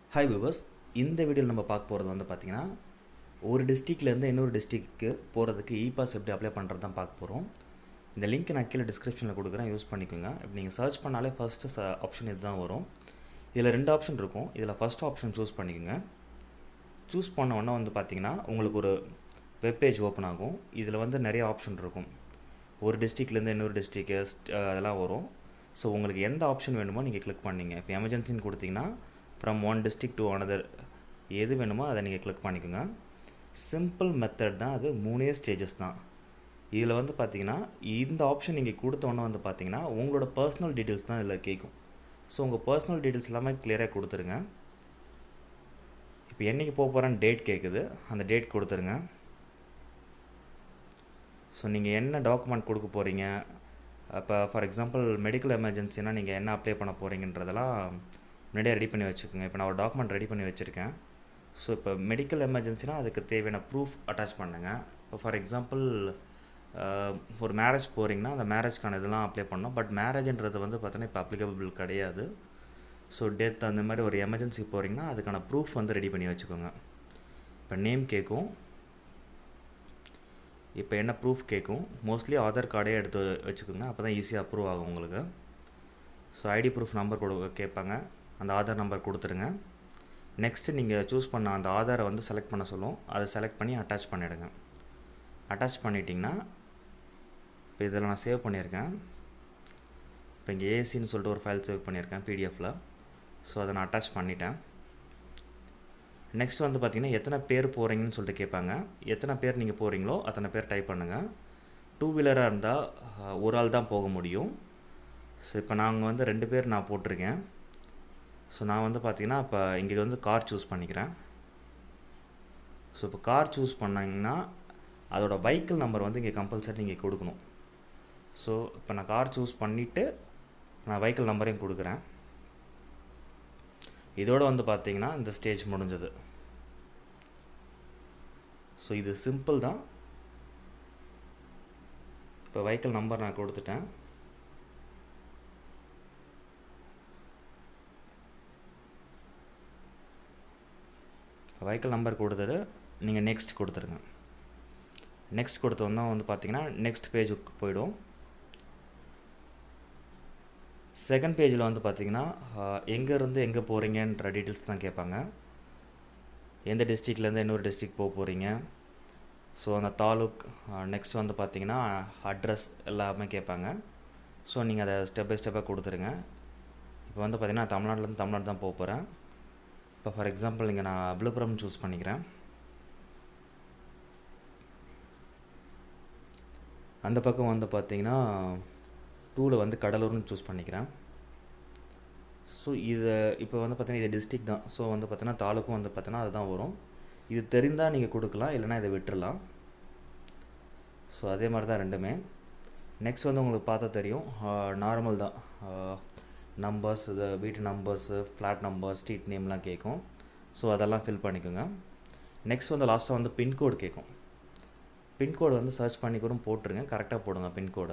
hi viewers இந்த வீடியோவில் நம்ம பார்க்க போகிறது வந்து பார்த்திங்கன்னா ஒரு டிஸ்ட்ரிக்ட்லேருந்து இன்னொரு டிஸ்ட்ரிக்ட்க்கு போகிறதுக்கு இ பாஸ் எப்படி அப்ளை பண்ணுறது தான் பார்க்க போகிறோம் இந்த லிங்க் நான் கீழே டிஸ்கிரிப்ஷனில் கொடுக்குறேன் யூஸ் பண்ணிக்கோங்க இப்போ நீங்கள் சர்ச் பண்ணாலே ஃபஸ்ட்டு ச ஆப்ஷன் இதுதான் வரும் இதில் ரெண்டு ஆப்ஷன் இருக்கும் இதில் ஃபஸ்ட் ஆப்ஷன் சூஸ் பண்ணிக்கோங்க சூஸ் பண்ண உடனே வந்து பார்த்தீங்கன்னா உங்களுக்கு ஒரு வெப்பேஜ் ஓப்பன் ஆகும் இதில் வந்து நிறைய ஆப்ஷன் இருக்கும் ஒரு டிஸ்ட்ரிக்ட்லேருந்து இன்னொரு டிஸ்ட்ரிக்கு அதெல்லாம் வரும் ஸோ உங்களுக்கு எந்த ஆப்ஷன் வேணுமோ நீங்கள் கிளிக் பண்ணிங்க இப்போ எமர்ஜென்சின்னு கொடுத்தீங்கன்னா from one district to another எது வேணுமோ அதை நீங்கள் கிளிக் பண்ணிக்கோங்க சிம்பிள் மெத்தட் தான் அது மூணே ஸ்டேஜஸ் தான் இதில் வந்து பார்த்தீங்கன்னா இந்த ஆப்ஷன் நீங்கள் கொடுத்தோன்னே வந்து பார்த்தீங்கன்னா உங்களோட பர்சனல் டீட்டெயில்ஸ் தான் இதில் கேட்கும் ஸோ உங்கள் பர்சனல் டீட்டெயில்ஸ் எல்லாமே கிளியராக கொடுத்துருங்க இப்போ என்றைக்கு போக போகிறேன்னு டேட் கேட்குது அந்த டேட் கொடுத்துருங்க ஸோ நீங்கள் என்ன டாக்குமெண்ட் கொடுக்க போகிறீங்க இப்போ ஃபார் எக்ஸாம்பிள் மெடிக்கல் எமர்ஜென்சினா நீங்கள் என்ன அப்ளை பண்ண போகிறீங்கன்றதெல்லாம் முன்னாடியே ரெடி பண்ணி வச்சுக்கோங்க இப்போ நான் ஒரு டாக்குமெண்ட் ரெடி பண்ணி வச்சுருக்கேன் ஸோ இப்போ மெடிக்கல் எமர்ஜென்சினா அதுக்கு தேவையான ப்ரூஃப் அட்டாச் பண்ணுங்க இப்போ ஃபார் எக்ஸாம்பிள் ஒரு மேரேஜ் போகிறீங்கன்னா அந்த மேரேஜ்க்கான இதெல்லாம் அப்ளை பண்ணோம் பட் மேரேஜ்ன்றது வந்து பார்த்தோன்னா இப்போ அப்ளிகபிள் கிடையாது ஸோ டெத் அந்த மாதிரி ஒரு எமர்ஜென்சி போகிறீங்கன்னா அதுக்கான ப்ரூஃப் வந்து ரெடி பண்ணி வச்சுக்கோங்க இப்போ நேம் கேட்கும் இப்போ என்ன ப்ரூஃப் கேட்கும் மோஸ்ட்லி ஆதார் கார்டே எடுத்து வச்சுக்கோங்க அப்போ தான் ஈஸியாக அப்ரூவ் ஆகும் உங்களுக்கு ஸோ ஐடி ப்ரூஃப் நம்பர் கொடு கேட்பாங்க அந்த ஆதார் நம்பர் கொடுத்துருங்க நெக்ஸ்ட்டு நீங்கள் சூஸ் பண்ண அந்த ஆதாரை வந்து செலக்ட் பண்ண சொல்லும் அதை செலக்ட் பண்ணி அட்டாச் பண்ணிவிடுங்க அட்டாச் பண்ணிட்டீங்கன்னா இப்போ இதில் நான் சேவ் பண்ணியிருக்கேன் இப்போ இங்கே ஏசின்னு சொல்லிட்டு ஒரு ஃபைல் சேவ் பண்ணியிருக்கேன் பிடிஎஃப்பில் ஸோ அதை நான் அட்டாச் பண்ணிட்டேன் நெக்ஸ்ட் வந்து பார்த்திங்கன்னா எத்தனை பேர் போகிறீங்கன்னு சொல்லிட்டு கேட்பாங்க எத்தனை பேர் நீங்கள் போகிறீங்களோ அத்தனை பேர் டைப் பண்ணுங்கள் டூ வீலராக இருந்தால் ஒரு ஆள் தான் போக முடியும் ஸோ இப்போ நாங்கள் வந்து ரெண்டு பேர் நான் போட்டிருக்கேன் ஸோ நான் வந்து பார்த்திங்கன்னா இப்போ இங்கே வந்து கார் சூஸ் பண்ணிக்கிறேன் ஸோ இப்போ கார் சூஸ் பண்ணிங்கன்னா அதோட வெஹிக்கிள் நம்பர் வந்து இங்கே கம்பல்சரி நீங்கள் கொடுக்கணும் ஸோ இப்போ நான் கார் சூஸ் பண்ணிவிட்டு நான் வெஹிக்கிள் நம்பரையும் கொடுக்குறேன் இதோடு வந்து பார்த்தீங்கன்னா இந்த ஸ்டேஜ் முடிஞ்சது ஸோ இது சிம்பிள் தான் இப்போ வெஹிக்கிள் நம்பர் நான் கொடுத்துட்டேன் வெஹிக்கிள் நம்பர் கொடுத்துட்டு நீங்கள் நெக்ஸ்ட் கொடுத்துருங்க நெக்ஸ்ட் கொடுத்து வந்தால் வந்து பார்த்தீங்கன்னா நெக்ஸ்ட் பேஜுக்கு போயிடும் செகண்ட் பேஜில் வந்து பார்த்தீங்கன்னா எங்கேருந்து எங்கே போகிறீங்கன்ற டீட்டெயில்ஸ் தான் கேட்பாங்க எந்த டிஸ்ட்ரிக்ட்லேருந்து இன்னொரு டிஸ்ட்ரிக் போக போகிறீங்க ஸோ அந்த தாலுக் நெக்ஸ்ட் வந்து பார்த்தீங்கன்னா அட்ரஸ் எல்லாமே கேட்பாங்க ஸோ நீங்கள் அதை ஸ்டெப் பை ஸ்டெப்பாக கொடுத்துருங்க இப்போ வந்து பார்த்தீங்கன்னா தமிழ்நாட்டிலேருந்து தமிழ்நாடு தான் போக போகிறேன் இப்போ ஃபார் எக்ஸாம்பிள் இங்கே நான் விழுப்புரம் சூஸ் பண்ணிக்கிறேன் அந்த பக்கம் வந்து பார்த்தீங்கன்னா டூவில் வந்து கடலூர்னு சூஸ் பண்ணிக்கிறேன் ஸோ இதை இப்போ வந்து பார்த்தீங்கன்னா இது டிஸ்ட்ரிக் தான் ஸோ வந்து பார்த்தீங்கன்னா தாலுக்கும் வந்து பார்த்தீங்கன்னா அதுதான் வரும் இது தெரிந்தால் நீங்கள் கொடுக்கலாம் இல்லைனா இதை விட்டுடலாம் ஸோ அதே மாதிரி தான் ரெண்டுமே நெக்ஸ்ட் வந்து உங்களுக்கு பார்த்தா தெரியும் நார்மல் தான் நம்பர்ஸ் இது வீட்டு நம்பர்ஸு ஃப்ளாட் நம்பர் ஸ்ட்ரீட் நேம்லாம் கேட்கும் ஸோ அதெல்லாம் ஃபில் பண்ணிக்கோங்க நெக்ஸ்ட் வந்து லாஸ்ட்டாக வந்து பின்கோடு கேட்கும் பின்கோடு வந்து சர்ச் பண்ணி கூட போட்டுருங்க கரெக்டாக போடுங்க பின்கோடை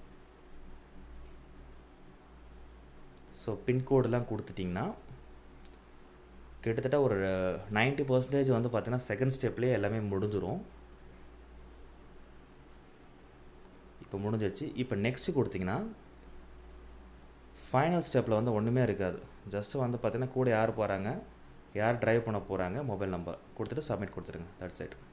ஸோ பின்கோடெலாம் கொடுத்துட்டிங்கன்னா கிட்டத்தட்ட ஒரு நைன்ட்டி பர்சன்டேஜ் வந்து பார்த்தீங்கன்னா செகண்ட் ஸ்டெப்லேயே எல்லாமே முடிஞ்சிடும் இப்போ முடிஞ்சிருச்சு இப்போ நெக்ஸ்ட்டு கொடுத்திங்கன்னா ஃபைனல் ஸ்டெப்பில் வந்து ஒன்றுமே இருக்காது ஜஸ்ட்டு வந்து பார்த்தீங்கன்னா கூட யார் போகிறாங்க யார் ட்ரைவ் பண்ண போகிறாங்க மொபைல் நம்பர் கொடுத்துட்டு சப்மிட் கொடுத்துருங்க தட்ஸ் இட்